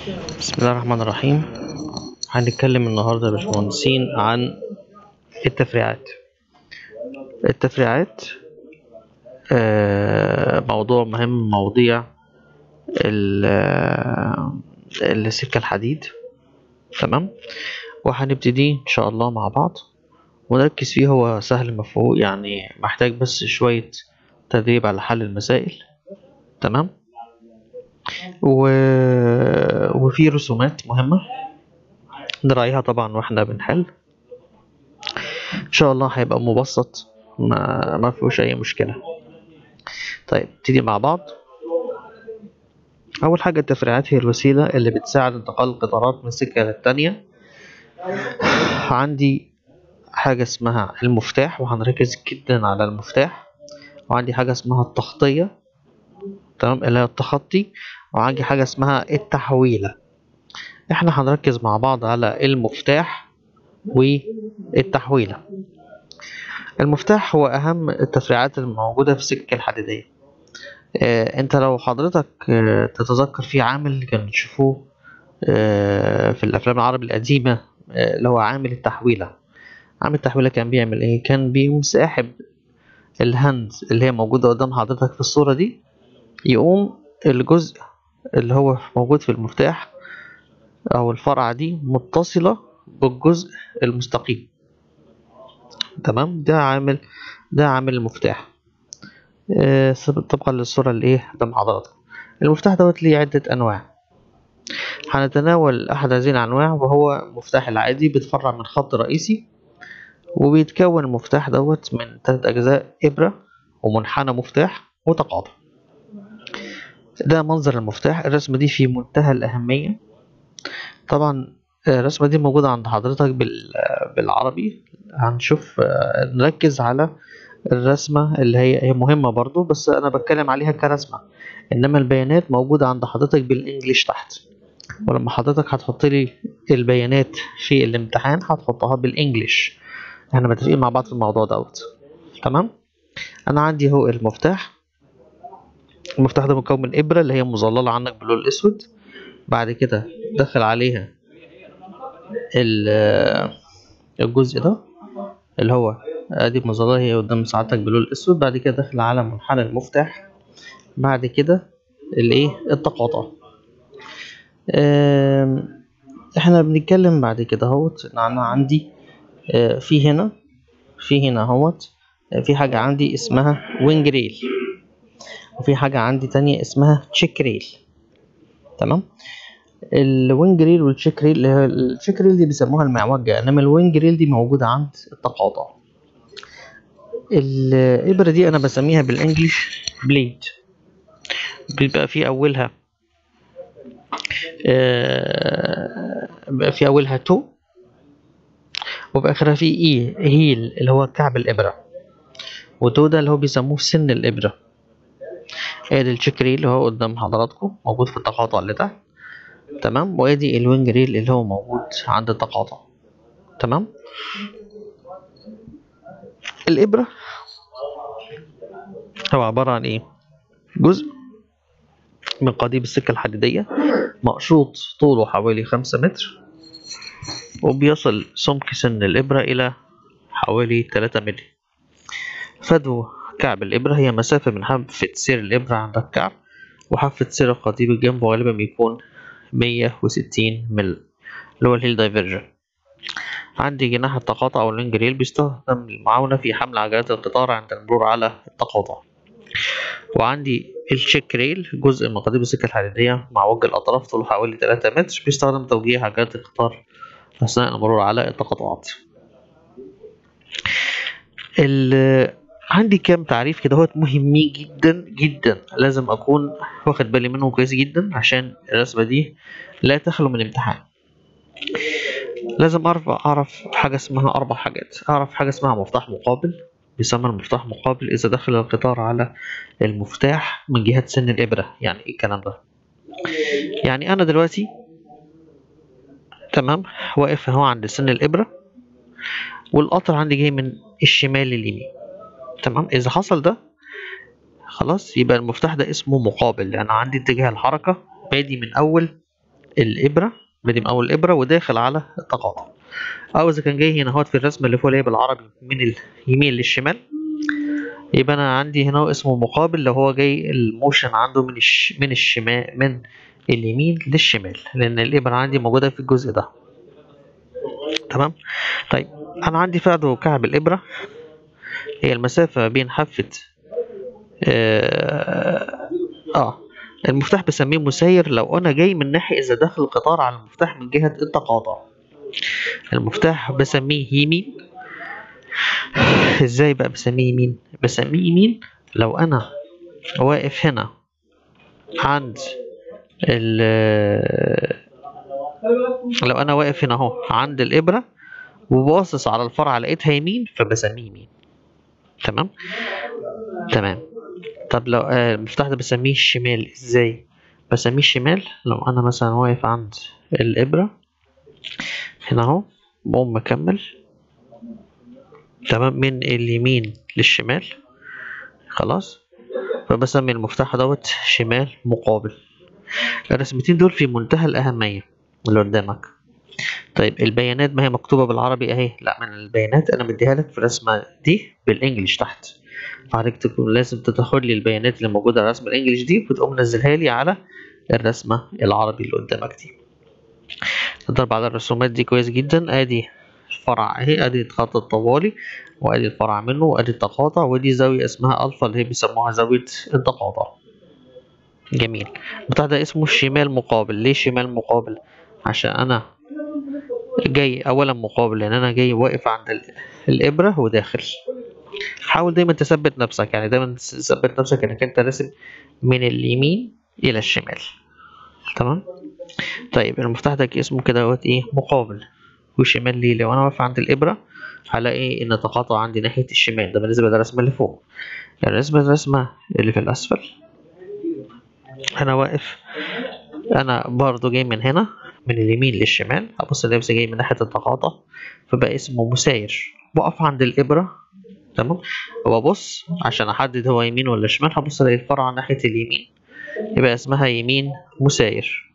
بسم الله الرحمن الرحيم هنتكلم النهاردة يا باشمهندسين عن التفريعات التفريعات آه، موضوع مهم من مواضيع ال- آه، السكة الحديد تمام وهنبتدي إن شاء الله مع بعض ونركز فيه هو سهل مفهوم يعني محتاج بس شوية تدريب على حل المسائل تمام و... وفي رسومات مهمة نراعيها طبعا واحنا بنحل ان شاء الله هيبقى مبسط ما, ما فيهوش اي مشكلة طيب نبتدي مع بعض اول حاجة التفريعات هي الوسيلة اللي بتساعد انتقال القطارات من سكة للتانية عندي حاجة اسمها المفتاح وهنركز جدا على المفتاح وعندي حاجة اسمها التخطية تمام اللي هي التخطي وعندي حاجة اسمها التحويلة احنا هنركز مع بعض على المفتاح والتحويلة المفتاح هو اهم التفريعات الموجودة في السكة الحديدية اه انت لو حضرتك اه تتذكر في عامل كان تشوفوه اه في الافلام العربي القديمة اه اللي هو عامل التحويلة عامل التحويلة كان بيعمل ايه كان بيقوم ساحب الهند اللي هي موجودة قدام حضرتك في الصورة دي يقوم الجزء اللي هو موجود في المفتاح او الفرعة دي متصلة بالجزء المستقيم تمام ده عامل ده عامل المفتاح آه، طبقا للصورة اللي ايه قدام حضراتكم المفتاح دوت ليه عدة انواع هنتناول احد هذه الانواع وهو المفتاح العادي بيتفرع من خط رئيسي وبيتكون المفتاح دوت من ثلاث اجزاء ابرة ومنحنى مفتاح وتقاطع ده منظر المفتاح الرسمة دي في منتهى الأهمية طبعا الرسمة دي موجودة عند حضرتك بال- بالعربي هنشوف آه، نركز على الرسمة اللي هي هي مهمة برضو بس أنا بتكلم عليها كرسمة إنما البيانات موجودة عند حضرتك بالإنجليش تحت ولما حضرتك هتحط لي البيانات في الامتحان هتحطها بالإنجليش احنا متفقين مع بعض في الموضوع دوت تمام أنا عندي هو المفتاح المفتاح ده مكون من إبرة اللي هي مظللة عندك باللون الأسود بعد كده دخل عليها ال- الجزء ده اللي هو ادي مظلة هي قدام ساعتك باللون الأسود بعد كده داخل على منحنى المفتاح بعد كده الايه التقاطع آم، احنا بنتكلم بعد كده اهوت ان انا عندي آه، في هنا في هنا اهوت آه، في حاجة عندي اسمها وينج ريل وفي حاجة عندي تانية اسمها تشيك ريل تمام الوينج ريل والتشيك ريل اللي هي التشيك ريل دي بيسموها المعوجة انما الوينج ريل دي موجودة عند التقاطع الإبرة دي أنا بسميها بالإنجليش بليد بيبقى في أولها آه، بيبقى في أولها تو وفي آخرها في إي هيل اللي هو كعب الإبرة وتو ده اللي هو بيسموه سن الإبرة ادي التشيك ريل اللي هو قدام حضراتكم موجود في التقاطع اللي تحت تمام وادي الوينج ريل اللي هو موجود عند التقاطع تمام الإبرة هو عبارة عن إيه جزء من قضيب السكة الحديدية مقشوط طوله حوالي خمسة متر وبيصل سمك سن الإبرة إلى حوالي تلاتة مللي فدو كعب الإبرة هي مسافة من حافة سير الإبرة عند الكعب وحافة سير القضيب الجنب غالبا بيكون مية وستين مل اللي هو الهيل دايفرجن عندي جناح التقاطع أو اللينج ريل بيستخدم للمعاونة في حمل عجلات القطار عند المرور على التقاطع وعندي الشيك ريل جزء من قضيب السكة الحديدية مع وجه الأطراف طوله حوالي 3 متر بيستخدم توجيه عجلات القطار أثناء المرور على التقاطعات ال- عندي كام تعريف كده هو مهمين جدا جدا لازم أكون واخد بالي منهم كويس جدا عشان الرسمة دي لا تخلو من امتحان لازم أعرف أعرف حاجة اسمها أربع حاجات أعرف حاجة اسمها مفتاح مقابل بيسمى المفتاح مقابل إذا دخل القطار على المفتاح من جهة سن الإبرة يعني إيه الكلام ده يعني أنا دلوقتي تمام واقف اهو عند سن الإبرة والقطر عندي جاي من الشمال لليمين تمام إذا حصل ده خلاص يبقى المفتاح ده اسمه مقابل لأن عندي اتجاه الحركة بادي من أول الابره بادئ من اول الابره وداخل على التقاطع او اذا كان جاي هنا اهوت في الرسمه اللي فوق اللي هي بالعربي من اليمين للشمال يبقى انا عندي هنا اسمه مقابل لو هو جاي الموشن عنده من الش... من الشمال من اليمين للشمال لان الابره عندي موجوده في الجزء ده تمام طيب انا عندي في عضو كعب الابره هي المسافه بين حافه آه, اه المفتاح بسميه مسير لو انا جاي من ناحيه اذا داخل القطار على المفتاح من جهه التقاطع المفتاح بسميه يمين ازاي بقى بسميه يمين بسميه يمين لو انا واقف هنا عند ال لو انا واقف هنا اهو عند الابره وباصص على الفرع لقيتها يمين فبسميه يمين تمام تمام طب لو آه المفتاح ده بسميه الشمال ازاي بسميه الشمال لو انا مثلا واقف عند الابره هنا اهو بقوم مكمل تمام من اليمين للشمال خلاص فبسمي المفتاح دوت شمال مقابل الرسمتين دول في منتهى الأهمية اللي قدامك طيب البيانات ما هي مكتوبة بالعربي اهي لا من البيانات انا مديها لك في الرسمة دي بالانجلش تحت فحضرتك تكون لازم تدخل لي البيانات اللي موجودة على الرسمة الانجلش دي وتقوم منزلها لي على الرسمة العربي اللي قدامك دي تضرب على الرسومات دي كويس جدا ادي فرع اهي ادي الخط الطوالي وادي الفرع منه وادي التقاطع ودي زاوية اسمها الفا اللي هي بيسموها زاوية التقاطع جميل بتاع ده اسمه الشمال مقابل ليه شمال مقابل عشان انا جاي اولا مقابل لان انا جاي واقف عند الابره وداخل حاول دايما تثبت نفسك يعني دايما تثبت نفسك انك انت راسم من اليمين الى الشمال تمام طيب المفتاح ده اسمه كده دوت ايه مقابل وشمال ليه لو انا واقف عند الابره هلاقي ان تقاطع عندي ناحيه الشمال ده بالنسبه للرسمه اللي فوق بالنسبه للرسمه اللي في الاسفل انا واقف انا برضو جاي من هنا من اليمين للشمال ابص اللبس جاي من ناحيه التقاطع فبقى اسمه مساير بقف عند الابره تمام وببص عشان احدد هو يمين ولا شمال هبص الاقي الفرع ناحيه اليمين يبقى اسمها يمين مساير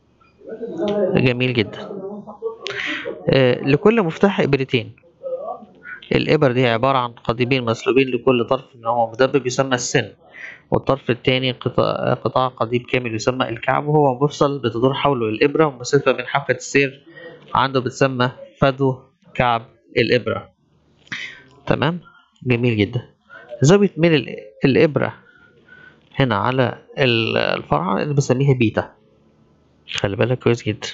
جميل جدا آه لكل مفتاح ابرتين الابر دي عباره عن قضيبين مسلوبين لكل طرف ان هو مدبب يسمى السن والطرف الثاني قطاع, قطاع قضيب كامل يسمى الكعب وهو مفصل بتدور حوله الإبرة والمسافة بين حافة السير عنده بتسمى فدو كعب الإبرة تمام جميل جدا زاوية من الإبرة هنا على الفرع اللي بسميها بيتا خلي بالك كويس جدا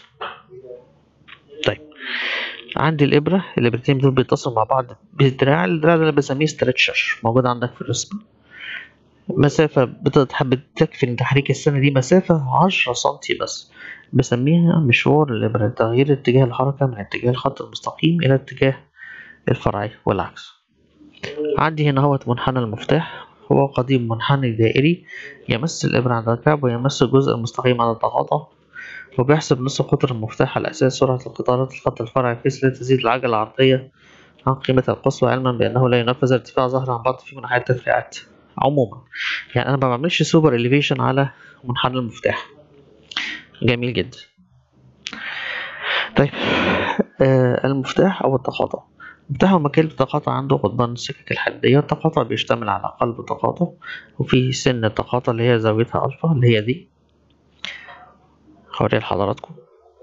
طيب عندي الإبرة الإبرتين دول بيتصلوا مع بعض بالدراع الدراع ده اللي بسميه ستريتشر موجود عندك في الرسمة مسافة بتكفي لتحريك السنة دي مسافة عشرة سنتي بس بسميها مشوار الإبرة تغيير اتجاه الحركة من اتجاه الخط المستقيم إلى اتجاه الفرعي والعكس عندي هنا هو منحنى المفتاح هو قضيب منحني دائري يمس الإبرة عند الكعب ويمس الجزء المستقيم عند التقاطع وبيحسب نصف قطر المفتاح على أساس سرعة القطارات الخط الفرعي بحيث لا تزيد العجلة العرضية عن قيمتها القصوى علما بأنه لا ينفذ ارتفاع ظهر عن بعض في منحنى التفريعات عموما يعني انا ما بعملش سوبر اليفيشن على منحنى المفتاح جميل جدا طيب آه المفتاح او التقاطع المفتاح هو مكان التقاطع عنده قضبان السكك الحدية التقاطع بيشتمل على قلب التقاطع وفي سن التقاطع اللي هي زاويتها ألفا اللي هي دي هوريها لحضراتكم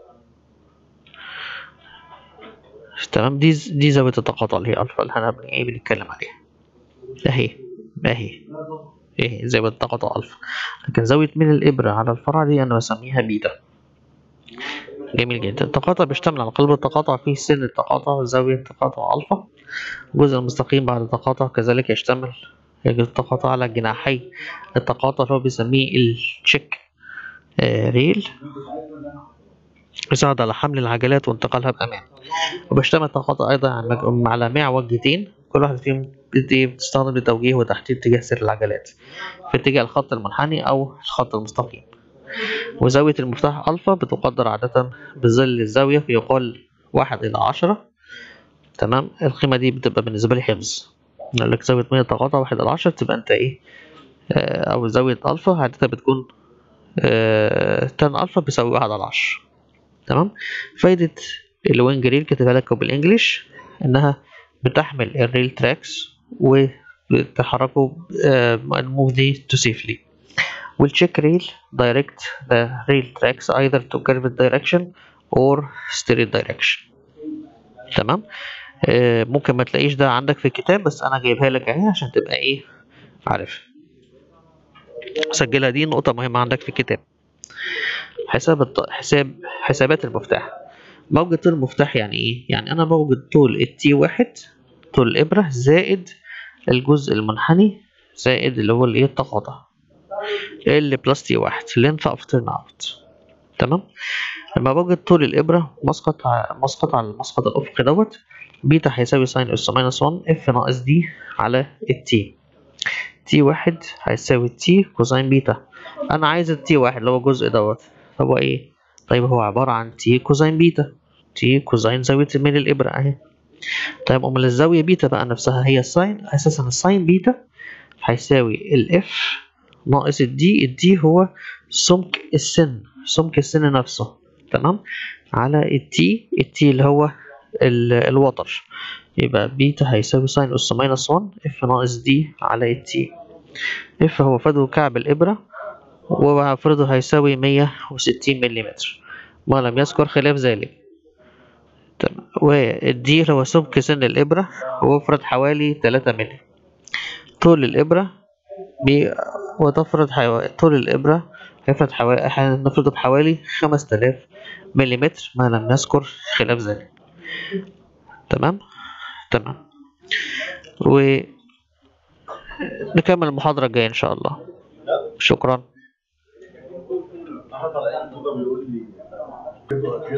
تمام دي دي زاوية التقاطع اللي هي ألفا اللي احنا ايه بنتكلم عليها اهي اهي ايه زاوية التقاطع ألفا لكن زاوية من الإبرة على الفرع دي أنا بسميها بيتا جميل جدا التقاطع بيشتمل على قلب التقاطع فيه سن التقاطع وزاوية التقاطع ألفا الجزء المستقيم بعد التقاطع كذلك يشتمل التقاطع على جناحي التقاطع هو بيسميه التشيك آه ريل يساعد على حمل العجلات وانتقالها بأمان وبيشتمل التقاطع أيضا على معوجتين كل واحد فيهم بتستخدم لتوجيه وتحديد اتجاه سير العجلات في اتجاه الخط المنحني أو الخط المستقيم وزاوية المفتاح ألفا بتقدر عادة بظل الزاوية يقال واحد إلى عشرة تمام القيمة دي بتبقى بالنسبة لي حفظ يقول لك زاوية مية تقاطع واحد إلى عشرة تبقى أنت إيه آه أو زاوية ألفا عادة بتكون آه تان ألفا بيساوي واحد على عشرة تمام فايدة الوينج ريل كاتبها لك بالانجلش انها بتحمل الريل تراكس وبتحركه الموف دي تو سيفلي والتشيك ريل direct the rail tracks either to curved direction or straight direction تمام آه ممكن ما تلاقيش ده عندك في الكتاب بس انا جايبها لك اهي عشان تبقى ايه عارف سجلها دي نقطة مهمة عندك في الكتاب حساب الط... حساب حسابات المفتاح موجة طول المفتاح يعني ايه؟ يعني انا موجة طول التي واحد طول الابرة زائد الجزء المنحني زائد اللي هو الايه التقاطع ال بلس تي واحد length of turn out تمام لما بوجد طول الابرة مسقط ع... مسقط على المسقط الافقي دوت بيتا هيساوي ساين اس ماينس 1 اف ناقص دي على التي تي واحد هيساوي تي كوساين بيتا انا عايز التي واحد اللي هو الجزء دوت طب هو ايه طيب هو عبارة عن تي كوساين بيتا تي كوساين زاوية من الإبرة أهي طيب أمال الزاوية بيتا بقى نفسها هي الساين أساسا الساين بيتا هيساوي الإف ناقص الدي الدي هو سمك السن سمك السن نفسه تمام على التي التي اللي هو الوتر يبقى بيتا هيساوي ساين أس ماينس 1 اف ناقص دي على التي اف هو فدو كعب الإبرة وفرضه هيساوي 160 ملم ما لم يذكر خلاف ذلك تمام والدي هو سمك سن الإبرة ويفرض حوالي 3 ملم طول الإبرة بي وتفرض حو... طول الإبرة هيفرض حوالي نفرضه بحوالي 5000 ملم ما لم نذكر خلاف ذلك تمام تمام و نكمل المحاضرة الجاية إن شاء الله شكرا